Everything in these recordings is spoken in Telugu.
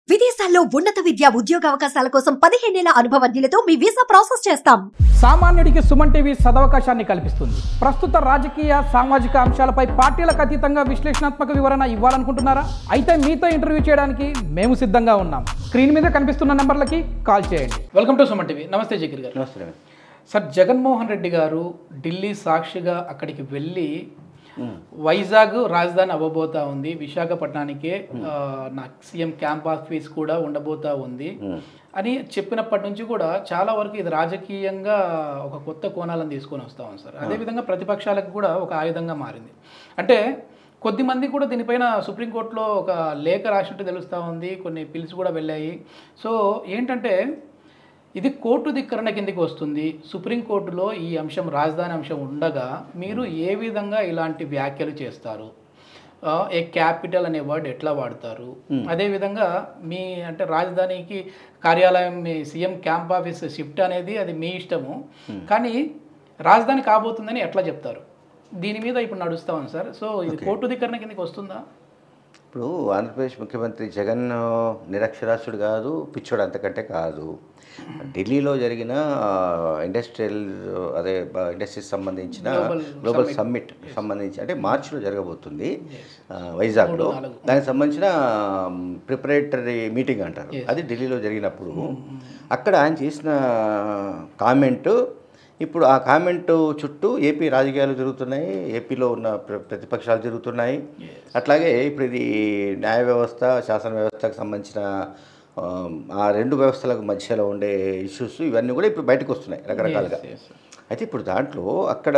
విదేశాల్లో ఉన్నత విద్య ఉద్యోగ అవకాశాల కోసం పదిహేనేళ్ల అనుభవజ్ఞులతో మీ వీసా ప్రాసెస్ చేస్తాం సామాన్యుడికి సుమన్ టీవీ సదవకాశాన్ని కల్పిస్తుంది ప్రస్తుత రాజకీయ సామాజిక అంశాలపై పార్టీలకు అతీతంగా విశ్లేషణాత్మక వివరణ ఇవ్వాలనుకుంటున్నారా అయితే మీతో ఇంటర్వ్యూ చేయడానికి మేము సిద్ధంగా ఉన్నాం స్క్రీన్ మీద కనిపిస్తున్న నంబర్లకి కాల్ చేయండి వెల్కమ్ టు సుమన్ టీవీ నమస్తే జకీర్ గారు నమస్తే రమేష్. సార్ జగన్మోహన్ రెడ్డి గారు ఢిల్లీ సాక్షిగా అక్కడికి వెళ్ళి వైజాగ్ రాజధాని అవ్వబోతా ఉంది విశాఖపట్నానికే ఆ, నా సీఎం క్యాంప్ ఆఫీస్ కూడా ఉండబోతా ఉంది అని చెప్పినప్పటి నుంచి కూడా చాలా వరకు ఇది రాజకీయంగా ఒక కొత్త కోణాలను తీసుకొని వస్తా ఉంది సార్ అదేవిధంగా ప్రతిపక్షాలకు కూడా ఒక ఆయుధంగా మారింది అంటే కొద్దిమంది కూడా దీనిపైన సుప్రీంకోర్టులో ఒక లేఖ రాసినట్టు తెలుస్తూ ఉంది కొన్ని పిల్స్ కూడా వెళ్ళాయి సో ఏంటంటే ఇది కోర్టు ధిక్కరణ కిందికి వస్తుంది సుప్రీంకోర్టులో ఈ అంశం రాజధాని అంశం ఉండగా మీరు ఏ విధంగా ఇలాంటి వ్యాఖ్యలు చేస్తారు ఆ, ఏ క్యాపిటల్ అనే వర్డ్ ఎట్లా వాడతారు అదేవిధంగా మీ అంటే రాజధానికి కార్యాలయం మీ సీఎం క్యాంప్ ఆఫీస్ షిఫ్ట్ అనేది అది మీ ఇష్టము కానీ రాజధాని కాబోతుందని ఎట్లా చెప్తారు దీని మీద ఇప్పుడు నడుస్తా ఉంది సార్ సో ఇది కోర్టు ధిక్కరణ కిందకి వస్తుందా ఇప్పుడు ఆంధ్రప్రదేశ్ ముఖ్యమంత్రి జగన్ నిరక్షరాస్యుడు కాదు పిచ్చోడు అంతకంటే కాదు ఢిల్లీలో జరిగిన ఇండస్ట్రియల్ అదే ఇండస్ట్రీస్ సంబంధించిన Global గ్లోబల్ సమ్మిట్ సంబంధించి అంటే మార్చిలో జరగబోతుంది ఆ, వైజాగ్లో దానికి సంబంధించిన ప్రిపరేటరీ మీటింగ్ అంటారు అది ఢిల్లీలో జరిగినప్పుడు అక్కడ ఆయన చేసిన కామెంటు ఇప్పుడు ఆ కామెంటు చుట్టూ ఏపీ రాజకీయాలు జరుగుతున్నాయి ఏపీలో ఉన్న ప్ర- ప్రతిపక్షాలు జరుగుతున్నాయి అట్లాగే ఇప్పుడు ఇది న్యాయ వ్యవస్థ శాసన వ్యవస్థకు సంబంధించిన ఆ, ఆ రెండు వ్యవస్థలకు మధ్యలో ఉండే ఇష్యూస్ ఇవన్నీ కూడా ఇప్పుడు బయటకు వస్తున్నాయి రకరకాలుగా Yes, yes. అయితే ఇప్పుడు దాంట్లో అక్కడ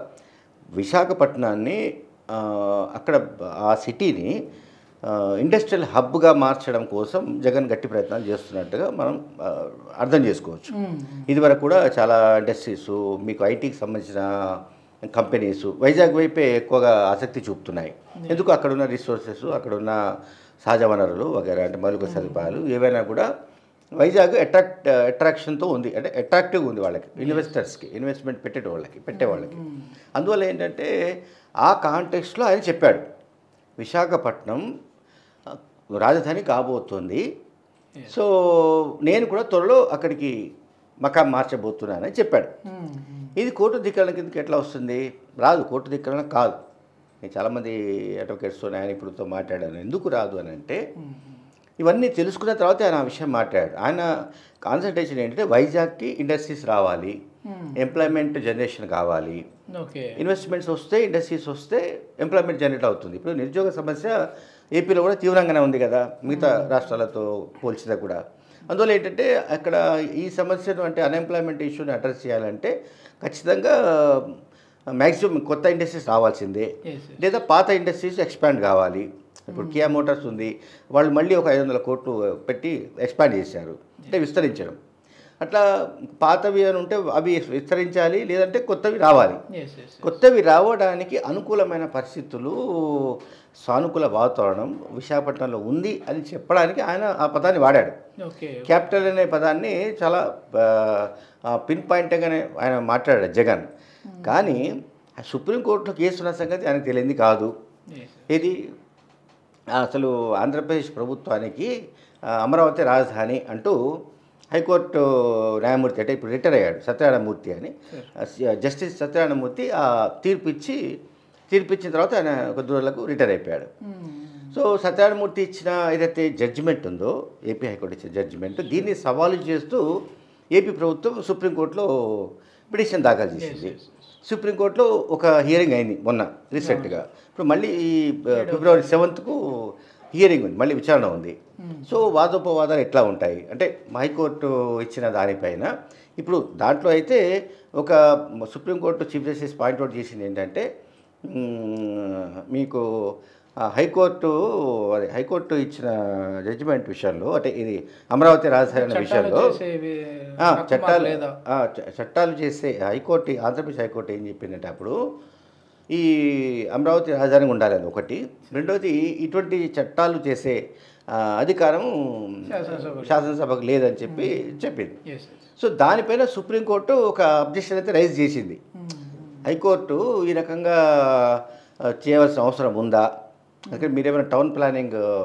విశాఖపట్నాన్ని ఆ, అక్కడ ఆ సిటీని ఇండస్ట్రియల్ హబ్గా మార్చడం కోసం జగన్ గట్టి ప్రయత్నాలు చేస్తున్నట్టుగా మనం ఆ, అర్థం చేసుకోవచ్చు ఇదివరకు కూడా చాలా ఇండస్ట్రీస్ మీకు ఐటీకి సంబంధించిన కంపెనీస్ వైజాగ్ వైపే ఎక్కువగా ఆసక్తి చూపుతున్నాయి ఎందుకు అక్కడ ఉన్న రిసోర్సెస్ అక్కడ ఉన్న సహజ వనరులు వగేరా అంటే మౌలిక సదుపాయాలు ఏవైనా కూడా వైజాగ్ అట్రాక్ట్ అట్రాక్షన్తో ఉంది అంటే అట్రాక్టివ్గా ఉంది వాళ్ళకి ఇన్వెస్టర్స్కి ఇన్వెస్ట్మెంట్ పెట్టే వాళ్ళకి పెట్టే వాళ్ళకి అందువల్ల ఏంటంటే ఆ కాంటెక్స్ట్లో ఆయన చెప్పాడు విశాఖపట్నం ఆ, రాజధాని కాబోతుంది సో నేను కూడా త్వరలో అక్కడికి మకాం మార్చబోతున్నానని చెప్పాడు ఇది కోర్టు ధిక్కరణ కిందకి ఎట్లా వస్తుంది రాదు కోర్టు ధిక్కరణ కాదు నేను చాలామంది అడ్వకేట్స్తో ఆయన ఇప్పుడుతో మాట్లాడాను ఎందుకు రాదు అని అంటే ఇవన్నీ తెలుసుకున్న తర్వాత ఆయన ఆ విషయం మాట్లాడాడు ఆయన కాన్సన్ట్రేషన్ ఏంటంటే వైజాగ్కి ఇండస్ట్రీస్ రావాలి ఎంప్లాయ్మెంట్ జనరేషన్ కావాలి ఓకే ఇన్వెస్ట్మెంట్స్ వస్తే ఇండస్ట్రీస్ వస్తే ఎంప్లాయ్మెంట్ జనరేట్ అవుతుంది ఇప్పుడు నిరుద్యోగ సమస్య ఏపీలో కూడా తీవ్రంగానే ఉంది కదా మిగతా రాష్ట్రాలతో పోల్చితే కూడా అందువల్ల ఏంటంటే అక్కడ ఈ సమస్యను అంటే అన్ఎంప్లాయ్మెంట్ ఇష్యూని అడ్రస్ చేయాలంటే ఖచ్చితంగా మ్యాక్సిమం కొత్త ఇండస్ట్రీస్ రావాల్సిందే Yes, yes. లేదా పాత ఇండస్ట్రీస్ ఎక్స్పాండ్ కావాలి ఇప్పుడు కియా మోటార్స్ ఉంది వాళ్ళు మళ్ళీ ఒక ఐదు వందల కోట్లు పెట్టి ఎక్స్పాండ్ చేశారు అంటే విస్తరించడం అట్లా పాతవి అని ఉంటే అవి విస్తరించాలి లేదంటే కొత్తవి రావాలి ఎస్ ఎస్ కొత్తవి రావడానికి అనుకూలమైన పరిస్థితులు సానుకూల వాతావరణం విశాఖపట్నంలో ఉంది అని చెప్పడానికి ఆయన ఆ పదాన్ని వాడాడు ఓకే క్యాపిటల్ అనే పదాన్ని చాలా పిన్ పాయింట్గానే ఆయన మాట్లాడాడు జగన్ కానీ ఆ సుప్రీంకోర్టులో కేసు ఉన్న సంగతి ఆయనకు తెలియంది కాదు ఎస్ ఇది అసలు ఆంధ్రప్రదేశ్ ప్రభుత్వానికి ఆ, అమరావతి రాజధాని అంటూ హైకోర్టు న్యాయమూర్తి అంటే ఇప్పుడు రిటైర్ అయ్యాడు సత్యనారాయణమూర్తి అని ఆ, జస్టిస్ సత్యనారాయణమూర్తి ఆ తీర్పు ఇచ్చి తీర్పు ఇచ్చిన తర్వాత ఆయన కొద్ది రోజులకు రిటైర్ అయిపోయాడు సో సత్యనారాయణమూర్తి ఇచ్చిన ఏదైతే జడ్జిమెంట్ ఉందో ఏపీ హైకోర్టు ఇచ్చిన జడ్జిమెంట్ దీన్ని సవాలు చేస్తూ ఏపీ ప్రభుత్వం సుప్రీంకోర్టులో పిటిషన్ దాఖలు చేసింది సుప్రీంకోర్టులో ఒక హియరింగ్ అయింది మొన్న రీసెంట్గా ఇప్పుడు మళ్ళీ ఈ ఆ, ఫిబ్రవరి సెవెంత్కు హియరింగ్ ఉంది మళ్ళీ విచారణ ఉంది సో వాదోపవాదాలు ఎట్లా ఉంటాయి అంటే హైకోర్టు ఇచ్చిన దానిపైన ఇప్పుడు దాంట్లో అయితే ఒక సుప్రీంకోర్టు చీఫ్ జస్టిస్ పాయింట్అవుట్ చేసింది ఏంటంటే మ్మ్, మీకు ఆ హైకోర్టు అదే హైకోర్టు ఇచ్చిన జడ్జిమెంట్ విషయంలో అంటే ఇది అమరావతి రాజధాని అనే చట్టాలు విషయంలో చేసేవి ఆ, హక్కు మాకు చట్టాలు లేదా ఆ, చ- చట్టాలు చేసే హైకోర్టు ఆంధ్రప్రదేశ్ హైకోర్టు ఏం చెప్పిందంటే అప్పుడు ఈ అమరావతి రాజధాని ఉండాలి అది ఒకటి రెండోది ఇటువంటి చట్టాలు చేసే ఆ, అధికారం శాసనసభకు. శాసనసభకు లేదని చెప్పి చెప్పింది ఎస్ సో దానిపైన సుప్రీంకోర్టు ఒక అబ్జెక్షన్ అయితే రైజ్ చేసింది హైకోర్టు ఈ రకంగా ఆ, చేయవలసిన అవసరం ఉందా అందుకని మీరేమైనా టౌన్ ప్లానింగ్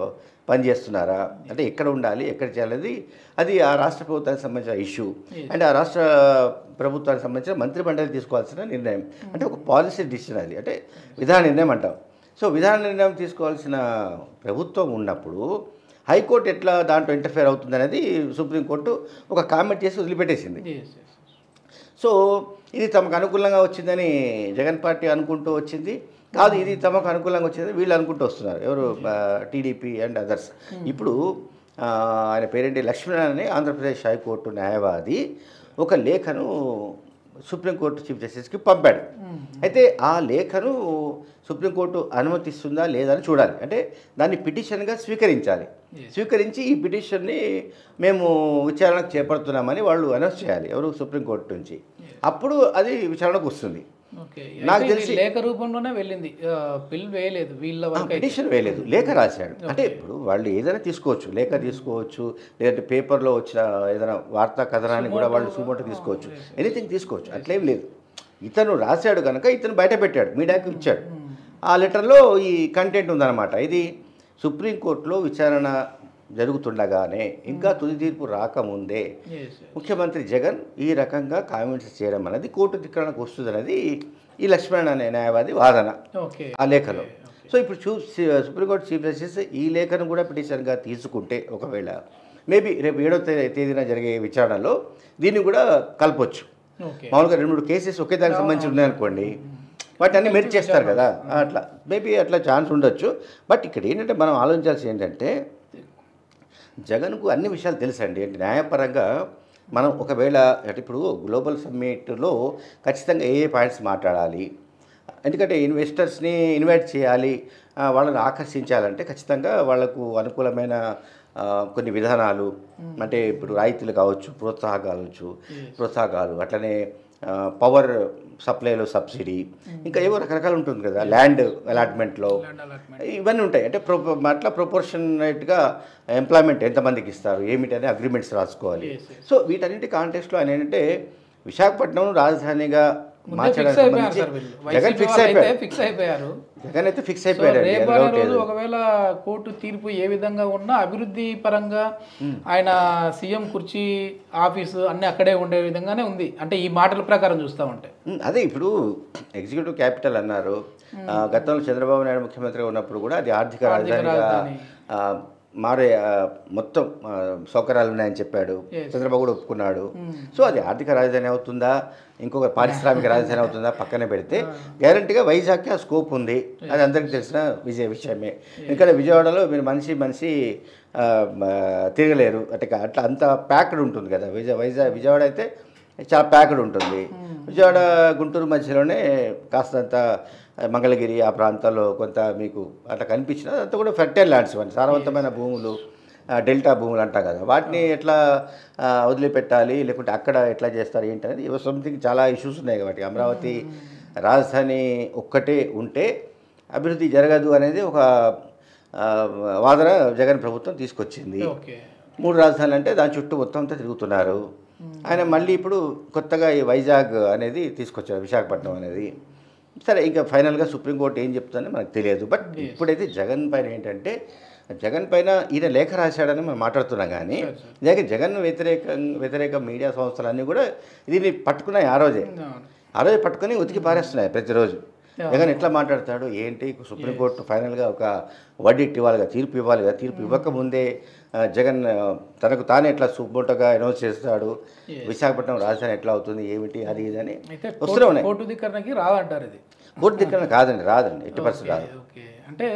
పనిచేస్తున్నారా అంటే ఎక్కడ ఉండాలి ఎక్కడ చేయాలనేది అది ఆ రాష్ట్ర ప్రభుత్వానికి సంబంధించిన ఇష్యూ అండ్ ఆ రాష్ట్ర ప్రభుత్వానికి సంబంధించిన మంత్రి మండలి తీసుకోవాల్సిన నిర్ణయం అంటే ఒక పాలసీ డిసిషన్ అది అంటే విధాన నిర్ణయం అంటాం సో విధాన నిర్ణయం తీసుకోవాల్సిన ప్రభుత్వం ఉన్నప్పుడు హైకోర్టు ఎట్లా దాంట్లో ఇంటర్ఫేర్ అవుతుంది అనేది సుప్రీంకోర్టు ఒక కామెంట్ చేసి వదిలిపెట్టేసింది Yes, yes. సో ఇది తమకు అనుకూలంగా వచ్చిందని జగన్ పార్టీ అనుకుంటూ వచ్చింది కాదు ఇది తమకు అనుకూలంగా వచ్చింది వీళ్ళు అనుకుంటూ వస్తున్నారు ఎవరు టీడీపీ అండ్ అదర్స్ ఇప్పుడు ఆ, ఆయన పేరేంటి లక్ష్మణ్ అని ఆంధ్రప్రదేశ్ హైకోర్టు న్యాయవాది ఒక లేఖను సుప్రీంకోర్టు చీఫ్ జస్టిస్కి పంపాడు అయితే ఆ లేఖను సుప్రీంకోర్టు అనుమతిస్తుందా లేదా అని చూడాలి అంటే దాన్ని పిటిషన్గా స్వీకరించాలి స్వీకరించి ఈ పిటిషన్ని మేము విచారణకు చేపడుతున్నామని వాళ్ళు అనౌన్స్ చేయాలి ఎవరు సుప్రీంకోర్టు నుంచి అప్పుడు అది విచారణకు వస్తుంది ఓకే నాకు అయితే ఇది తెలిసి- లేఖ రూపంలోనే వెళ్ళింది బిల్ వేయలేదు వీళ్ళ వరకు అయితే పిటిషన్ వేయలేదు లేఖ రాశాడు అంటే ఇప్పుడు వాళ్ళు ఏదైనా తీసుకోవచ్చు లేఖ తీసుకోవచ్చు లేదంటే పేపర్లో వచ్చిన ఏదైనా వార్తా కథనాన్ని కూడా వాళ్ళు సుమోటో తీసుకోవచ్చు ఎనీథింగ్ తీసుకోవచ్చు అట్లేం లేదు ఇతను రాశాడు కనుక ఇతను బయట పెట్టాడు మీడియాకి ఇచ్చాడు ఆ లెటర్లో ఈ కంటెంట్ ఉందన్నమాట ఇది సుప్రీంకోర్టులో విచారణ జరుగుతుండగానే ఇంకా తుది తీర్పు రాకముందే Yes, yes. ముఖ్యమంత్రి జగన్ ఈ రకంగా కామెంట్స్ చేయడం అనేది కోర్టు ధిక్కరణకు వస్తుంది అనేది ఈ లక్ష్మణ్ అనే న్యాయవాది వాదన ఓకే ఆ లేఖలో సో ఇప్పుడు చూ సుప్రీంకోర్టు చీఫ్ జస్టిస్ ఈ లేఖను కూడా పిటిషన్గా తీసుకుంటే ఒకవేళ మేబీ రేపు ఏడో తే- తేదీన జరిగే విచారణలో దీన్ని కూడా కలపొచ్చు ఓకే మామూలుగా రెండు మూడు కేసెస్ ఒకే దానికి సంబంధించి ఉన్నాయనుకోండి వాటి అన్ని మెరిట్ చేస్తారు కదా అట్లా మేబీ అట్లా ఛాన్స్ ఉండొచ్చు బట్ ఇక్కడ ఏంటంటే మనం ఆలోచించాల్సి ఏంటంటే జగన్కు అన్ని విషయాలు తెలుసండి అంటే న్యాయపరంగా మనం ఒకవేళ అంటే ఇప్పుడు గ్లోబల్ సమ్మిట్లో ఖచ్చితంగా ఏ ఏ పాయింట్స్ మాట్లాడాలి ఎందుకంటే ఇన్వెస్టర్స్ని ఇన్వైట్ చేయాలి ఆ, వాళ్ళని ఆకర్షించాలంటే ఖచ్చితంగా వాళ్ళకు అనుకూలమైన ఆ, కొన్ని విధానాలు అంటే ఇప్పుడు రాయితీలు కావచ్చు ప్రోత్సాహం కావచ్చు ప్రోత్సాహకాలు అట్లనే ఆ, పవర్ సప్లైలో సబ్సిడీ ఇంకా ఏవో రకరకాలు ఉంటుంది కదా ల్యాండ్ అలాట్మెంట్లో Land allotment. ఇవన్నీ ఉంటాయి అంటే ప్రొ అట్లా ప్రొపోర్షనేట్గా ఎంప్లాయ్మెంట్ ఎంతమందికి ఇస్తారు ఏమిటి అని అగ్రిమెంట్స్ రాసుకోవాలి Yes, yes. సో వీటన్నిటి కాంటెక్స్ట్లో ఆయన ఏంటంటే విశాఖపట్నం రాజధానిగా ముందే మార్చడానికి ఫిక్స్ అయిపోయారు సంబంధించి సార్ వీళ్ళు జగన్ వైసీపీ ఫిక్స్ వాళ్ళు అయితే అయిపోయారు ఫిక్స్ అయిపోయారు జగన్ అయితే ఫిక్స్ సో అయిపోయాడు రేపు అనే రోజు ఒకవేళ కోర్టు తీర్పు ఏ విధంగా ఉన్నా అభివృద్ధి పరంగా ఆయన సీఎం కుర్చీ ఆఫీసు అన్ని అక్కడే ఉండే విధంగానే ఉంది అంటే ఈ మాటల ప్రకారం చూస్తా ఉంటే ఉమ్, అదే ఇప్పుడు ఎగ్జిక్యూటివ్ క్యాపిటల్ అన్నారు ఆ, గతంలో చంద్రబాబు నాయుడు ముఖ్యమంత్రిగా ఉన్నప్పుడు కూడా అది ఆర్థిక ఆర్థిక రాజధానిగా రాజధాని. ఆ, మారే ఆ, మొత్తం ఆ, సౌకర్యాలు ఉన్నాయని చెప్పాడు Yes. చంద్రబాబు కూడా ఒప్పుకున్నాడు సో అది ఆర్థిక రాజధాని అవుతుందా ఇంకొక పారిశ్రామిక రాజధాని అవుతుందా పక్కనే పెడితే గ్యారంటీగా వైజాగ్కి ఆ స్కోప్ ఉంది అది అందరికీ తెలిసిన విజయ విషయమే ఇక్కడ విజయవాడలో మీరు మనిషి మనిషి ఆ, మ, తిరగలేరు అంటే అట్లా అంత ప్యాక్డ్ ఉంటుంది కదా విజయ వైజాగ్ విజయవాడ అయితే చాలా ప్యాక్డ్ ఉంటుంది విజయవాడ గుంటూరు మధ్యలోనే కాస్తంత మంగళగిరి ఆ ప్రాంతాల్లో కొంత మీకు అట్లా కనిపించిన అంతా కూడా ఫెర్టైల్ ల్యాండ్స్ ఇవన్నీ సారవంతమైన భూములు ఆ, డెల్టా భూములు అంటాం కదా వాటిని ఎట్లా ఆ, వదిలిపెట్టాలి లేకుంటే అక్కడ ఎట్లా చేస్తారు ఏంటి అనేది సంథింగ్ చాలా ఇష్యూస్ ఉన్నాయి కాబట్టి అమరావతి రాజధాని ఒక్కటే ఉంటే అభివృద్ధి జరగదు అనేది ఒక ఆ, వాదన జగన్ ప్రభుత్వం తీసుకొచ్చింది ఓకే మూడు రాజధానులు అంటే దాని చుట్టూ మొత్తం అంతా తిరుగుతున్నారు ఆయన మళ్ళీ ఇప్పుడు కొత్తగా ఈ వైజాగ్ అనేది తీసుకొచ్చారు విశాఖపట్నం అనేది సరే ఇంకా ఫైనల్గా సుప్రీంకోర్టు ఏం చెప్తుందని మనకు తెలియదు బట్ ఇప్పుడైతే జగన్ పైన ఏంటంటే జగన్ పైన ఈయన లేఖ రాశాడని మనం మాట్లాడుతున్నాం కానీ లేక జగన్ వ్యతిరేక వ్యతిరేక మీడియా సంస్థలన్నీ కూడా దీన్ని పట్టుకున్నాయి ఆ రోజే ఆ రోజే పట్టుకొని ఉతికి పారేస్తున్నాయి ప్రతిరోజు జగన్ ఎట్లా మాట్లాడతాడు ఏంటి సుప్రీంకోర్టు ఫైనల్గా ఒక వడ్డిట్ ఇవ్వాలి కదా తీర్పు ఇవ్వాలి కదా తీర్పు ఇవ్వకముందే ఆ, జగన్ ఆ, తనకు తానే ఎట్లా సుబ్బోటగా అనౌన్స్ చేస్తాడు విశాఖపట్నం రాజధాని ఎట్లా అవుతుంది ఏమిటి అది ఇది అని అయితే వస్తూనే ఉన్నాయి కోర్టు ధిక్కరణకి రాదంటారు ఇది కోర్టు దిక్కన కాదండి రాదండి ఎట్టి పరిస్థితి రాదు ఓకే అంటే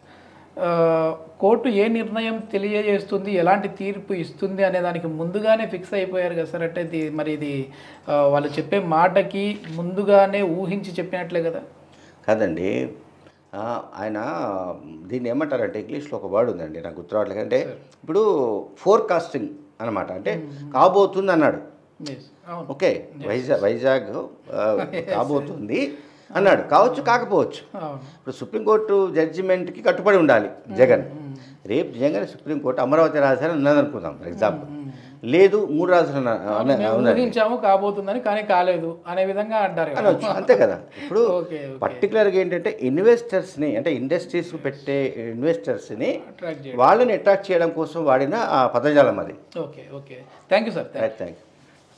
ఆ, కోర్టు ఏ నిర్ణయం తెలియజేస్తుంది ఎలాంటి తీర్పు ఇస్తుంది అనే దానికి ముందుగానే ఫిక్స్ అయిపోయారు కదా సార్ అంటే ఇది మరి ఇది ఆ, వాళ్ళు చెప్పే మాటకి ముందుగానే ఊహించి చెప్పినట్లే కదా కాదండి ఆ, ఆయన దీన్ని ఏమంటారంటే ఇంగ్లీష్లో ఒక వర్డ్ ఉందండి నాకు గుర్తు రావట్లేదు అంటే ఇప్పుడు ఫోర్కాస్టింగ్ అనమాట అంటే కాబోతుంది అన్నాడు Yes, అవును ఓకే వైజాగ్ వైజాగ్ ఆ, కాబోతుంది అన్నాడు కావచ్చు కాకపోవచ్చు అవును ఇప్పుడు సుప్రీంకోర్టు జడ్జిమెంట్కి కట్టుబడి ఉండాలి జగన్ రేపు జగన్ సుప్రీంకోర్టు అమరావతి రాజధాని ఉన్నదనుకుందాం ఫర్ ఎగ్జాంపుల్ లేదు మూడు రాజులు అన్న- అన్న- మేము అవునండి ఊహించాము కాబోతుందని కానీ కాలేదు అనే విధంగా అంటారు కదా. అనొచ్చు అంతే కదా ఇప్పుడు ఓకే ఓకే పర్టికులర్గా ఏంటంటే ఇన్వెస్టర్స్ని అంటే ఇండస్ట్రీస్ పెట్టే ఇన్వెస్టర్స్ని అట్రాక్ట్ చేయండి వాళ్ళని అట్రాక్ట్ చేయడం కోసం వాడిన ఆ పదజాలం అది okay okay thank you sir right thank you